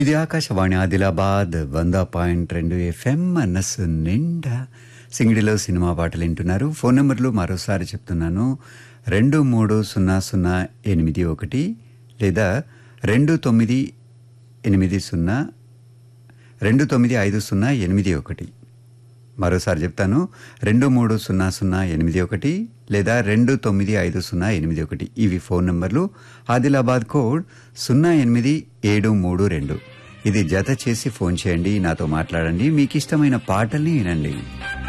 ఇది ఆకాశవాణి ఆదిలాబాద్ వంద పాయింట్ రెండు ఎఫ్ఎం మనస్సు నిండా సింగిడిలో సినిమా పాటలు వింటున్నారు ఫోన్ నెంబర్లు మరోసారి చెప్తున్నాను రెండు మూడు సున్నా సున్నా ఎనిమిది ఒకటి లేదా రెండు తొమ్మిది ఎనిమిది సున్నా రెండు తొమ్మిది ఐదు సున్నా ఎనిమిది ఒకటి మరోసారి చెప్తాను రెండు మూడు సున్నా సున్నా ఎనిమిది ఒకటి లేదా రెండు తొమ్మిది ఐదు సున్నా ఎనిమిది ఒకటి ఇవి ఫోన్ నంబర్లు ఆదిలాబాద్ కోడ్ సున్నా ఎనిమిది ఏడు మూడు రెండు ఇది జత చేసి ఫోన్ చేయండి నాతో మాట్లాడండి మీకు ఇష్టమైన పాటల్ని వినండి